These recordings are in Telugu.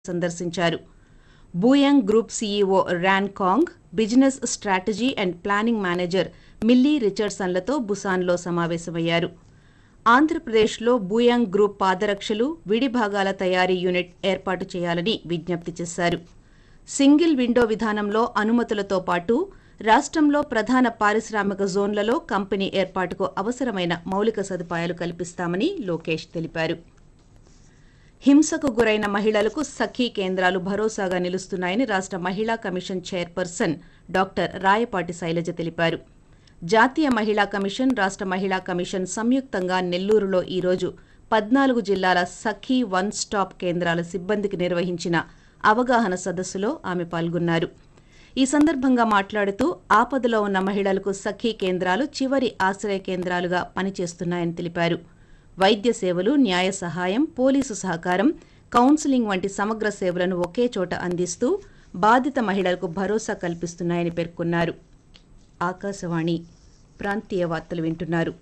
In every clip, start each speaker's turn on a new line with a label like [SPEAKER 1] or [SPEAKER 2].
[SPEAKER 1] సందర్శించారు Booyoung group CEO Ryan Kang business strategy and planning manager Milly రిచర్డ్సన్లతో బుసాన్లో సమావేశమయ్యారు ఆంధ్రప్రదేశ్లో బూయాంగ్ గ్రూప్ పాదరక్షలు విడి భాగాల తయారీ యూనిట్ ఏర్పాటు చేయాలని విజ్ఞప్తి చేశారు సింగిల్ విండో విధానంలో అనుమతులతో పాటు రాష్ట్రంలో ప్రధాన పారిశ్రామిక జోన్లలో కంపెనీ ఏర్పాటుకు అవసరమైన మౌలిక సదుపాయాలు కల్పిస్తామని లోకేష్ తెలిపారు హింసకు గురైన మహిళలకు సఖీ కేంద్రాలు భరోసాగా నిలుస్తున్నాయని రాష్ట్ర మహిళా commission chairperson doctor Rayapati Sailaja తెలిపారు జాతీయ మహిళా కమిషన్ రాష్ట్ర మహిళా కమిషన్ సంయుక్తంగా నెల్లూరులో ఈరోజు పద్నాలుగు జిల్లాల సఖీ వన్ స్టాప్ కేంద్రాల సిబ్బందికి నిర్వహించిన అవగాహన సదస్సులో ఆమె పాల్గొన్నారు ఈ సందర్భంగా మాట్లాడుతూ ఆపదలో ఉన్న మహిళలకు సఖీ కేంద్రాలు చివరి ఆశ్రయ కేంద్రాలుగా పనిచేస్తున్నాయని తెలిపారు వైద్య సేవలు న్యాయ సహాయం పోలీసు సహకారం కౌన్సిలింగ్ వంటి సమగ్ర సేవలను ఒకే చోట అందిస్తూ బాధిత మహిళలకు భరోసా కల్పిస్తున్నాయని పేర్కొన్నారు ఆకాశవాణి ప్రాంతీయ వార్తలు వింటున్నారు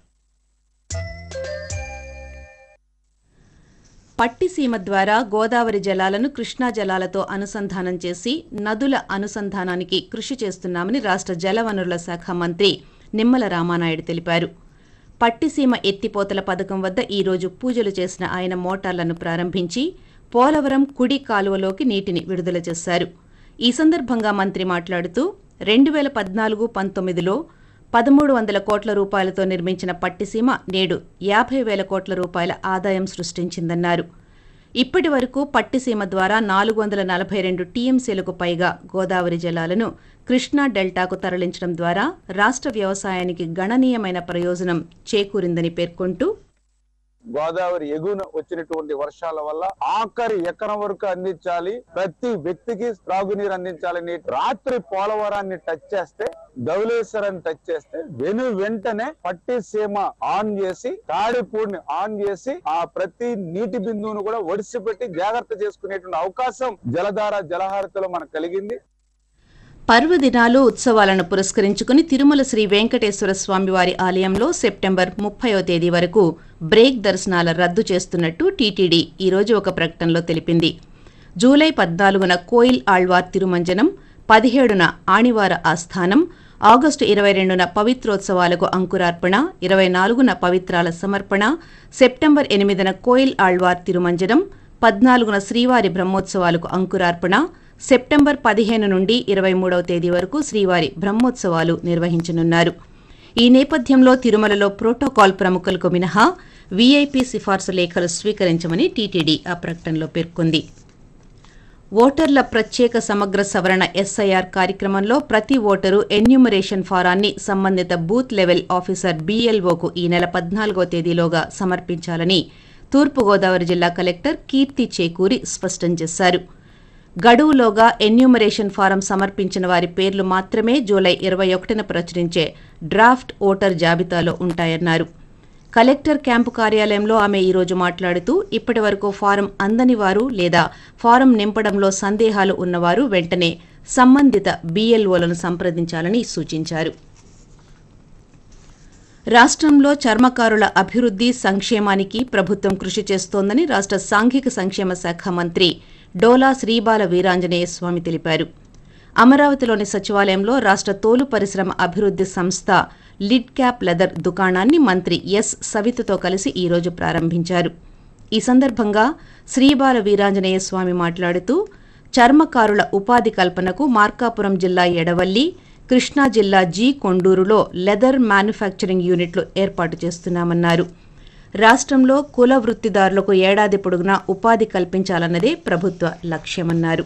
[SPEAKER 1] పట్టిసీమ ద్వారా గోదావరి జలాలను కృష్ణా జలాలతో అనుసంధానం చేసి నదుల అనుసంధానానికి కృషి చేస్తున్నామని రాష్ట్ర జలవనరుల శాఖ మంత్రి నిమ్మల రామానాయుడు తెలిపారు పట్టిసీమ ఎత్తిపోతల పథకం వద్ద ఈ రోజు పూజలు చేసిన ఆయన మోటార్లను ప్రారంభించి పోలవరం కుడి కాలువలోకి నీటిని విడుదల చేశారు ఈ సందర్భంగా మంత్రి మాట్లాడుతూ రెండు వేల పద్నాలుగు పంతొమ్మిదిలో పదమూడు వందల కోట్ల రూపాయలతో నిర్మించిన పట్టిసీమ నేడు యాభై వేల కోట్ల రూపాయల ఆదాయం సృష్టించిందన్నారు ఇప్పటి వరకు పట్టిసీమ ద్వారా నాలుగు వందల నలభై రెండు టీఎంసీలకు పైగా గోదావరి జలాలను కృష్ణా డెల్టాకు తరలించడం ద్వారా రాష్ట్ర వ్యవసాయానికి గణనీయమైన ప్రయోజనం చేకూరిందని పేర్కొంటూ
[SPEAKER 2] గోదావరి ఎగువన వచ్చినటువంటి వర్షాల వల్ల ఆఖరి ఎకరం వరకు అందించాలి ప్రతి వ్యక్తికి త్రాగునీరు అందించాలని రాత్రి పోలవరాన్ని టచ్ చేస్తే ధవళేశ్వరాన్ని టచ్ చేస్తే వెను వెంటనే పట్టి సీమ ఆన్ చేసి తాడిపూడిని ఆన్ చేసి ఆ ప్రతి నీటి బిందువును కూడా ఒడిసిపెట్టి జాగ్రత్త చేసుకునేటువంటి అవకాశం జలధార జలహారతిలో మనకు కలిగింది
[SPEAKER 1] పర్వదినాలు ఉత్సవాలను పురస్కరించుకుని తిరుమల శ్రీ వెంకటేశ్వర స్వామివారి ఆలయంలో సెప్టెంబర్ ముప్పయో తేదీ వరకు బ్రేక్ దర్శనాల రద్దు చేస్తున్నట్టు టీటీడీ ఈరోజు ఒక ప్రకటనలో తెలిపింది జూలై పద్నాలుగున కోయిల్ ఆళ్వార్ తిరుమంజనం పదిహేడున ఆణివార ఆస్థానం ఆగస్టు ఇరవై రెండున పవిత్రోత్సవాలకు అంకురార్పణ ఇరవై నాలుగున పవిత్రాల సమర్పణ సెప్టెంబర్ ఎనిమిదిన కోయిల్ ఆళ్వార్ తిరుమంజనం పద్నాలుగున శ్రీవారి బ్రహ్మోత్సవాలకు అంకురార్పణ సెప్టెంబర్ పదిహేను నుండి ఇరవై మూడవ తేదీ వరకు శ్రీవారి బ్రహ్మోత్సవాలు నిర్వహించనున్నారు ఈ నేపథ్యంలో తిరుమలలో ప్రోటోకాల్ ప్రముఖులకు మినహా వీఐపీ సిఫార్సు లేఖలు స్వీకరించమని టీటీడీ ఆ ప్రకటనలో పేర్కొంది ఓటర్ల ప్రత్యేక సమగ్ర సవరణ ఎస్ఐఆర్ కార్యక్రమంలో ప్రతి ఓటరు ఎన్యూమరేషన్ ఫారాన్ని సంబంధిత బూత్ లెవెల్ ఆఫీసర్ బీఎల్ఓకు ఈ నెల పద్నాలుగో తేదీలోగా సమర్పించాలని తూర్పుగోదావరి జిల్లా కలెక్టర్ కీర్తి చేకూరి స్పష్టం చేశారు గడువులోగా ఎన్యూమరేషన్ ఫారం సమర్పించిన వారి పేర్లు మాత్రమే జూలై ఇరవై ఒకటిన ప్రచురించే డ్రాఫ్ట్ ఓటర్ జాబితాలో ఉంటాయన్నారు కలెక్టర్ క్యాంపు కార్యాలయంలో ఆమె ఈరోజు మాట్లాడుతూ ఇప్పటి వరకు ఫారం అందని వారు లేదా ఫారం నింపడంలో సందేహాలు ఉన్నవారు వెంటనే సంబంధిత బీఎల్ఓలను సంప్రదించాలని సూచించారు రాష్ట్రంలో చర్మకారుల అభివృద్ధి సంక్షేమానికి ప్రభుత్వం కృషి చేస్తోందని రాష్ట్ర సాంఘిక సంక్షేమ శాఖ మంత్రి డోలా శ్రీబాల వీరాంజనేయ స్వామి తెలిపారు అమరావతిలోని సచివాలయంలో రాష్ట్ర తోలు పరిశ్రమ అభివృద్ధి సంస్థ లిడ్ క్యాప్ లెదర్ దుకాణాన్ని మంత్రి ఎస్ సవితతో కలిసి ఈరోజు ప్రారంభించారు ఈ సందర్భంగా శ్రీబాల వీరాంజనేయ స్వామి మాట్లాడుతూ చర్మకారుల ఉపాధి కల్పనకు మార్కాపురం జిల్లా ఎడవల్లి కృష్ణా జిల్లా జీ కొండూరులో లెదర్ మ్యానుఫ్యాక్చరింగ్ యూనిట్లు ఏర్పాటు చేస్తున్నామన్నారు రాష్ట్రంలో కుల వృత్తిదారులకు ఏడాది పొడుగునా ఉపాధి కల్పించాలన్నదే ప్రభుత్వ లక్ష్యమన్నారు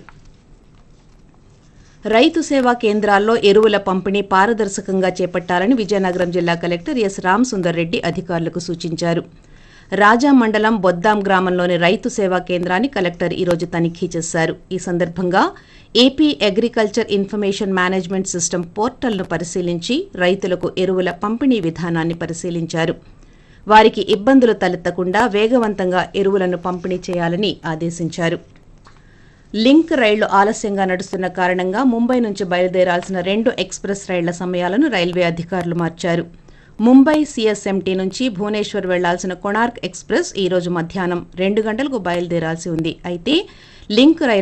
[SPEAKER 1] రైతు సేవా కేంద్రాల్లో ఎరువుల పంపిణీ పారదర్శకంగా చేపట్టాలని విజయనగరం జిల్లా కలెక్టర్ ఎస్ రామసుందర్ రెడ్డి అధికారులకు సూచించారు రాజా మండలం బొద్దాం గ్రామంలోని రైతు సేవా కేంద్రాన్ని కలెక్టర్ ఈరోజు తనిఖీ చేశారు ఈ సందర్భంగా AP agriculture information management system పోర్టల్ను పరిశీలించి రైతులకు ఎరువుల పంపిణీ విధానాన్ని పరిశీలించారు వారికి ఇబ్బందులు తలెత్తకుండా వేగవంతంగా ఎరువులను పంపిణీ చేయాలని ఆదేశించారు లింక్ రైళ్లు ఆలస్యంగా నడుస్తున్న కారణంగా ముంబై నుంచి బయలుదేరాల్సిన రెండు ఎక్స్ప్రెస్ రైళ్ల సమయాలను రైల్వే అధికారులు మార్చారు ముంబై సీఎస్ఎంటీ నుంచి భువనేశ్వర్ వెళ్లాల్సిన కొణార్క్ ఎక్స్ప్రెస్ ఈ రోజు మధ్యాహ్నం రెండు గంటలకు బయలుదేరాల్సి ఉంది అయితే లింక్ రైలు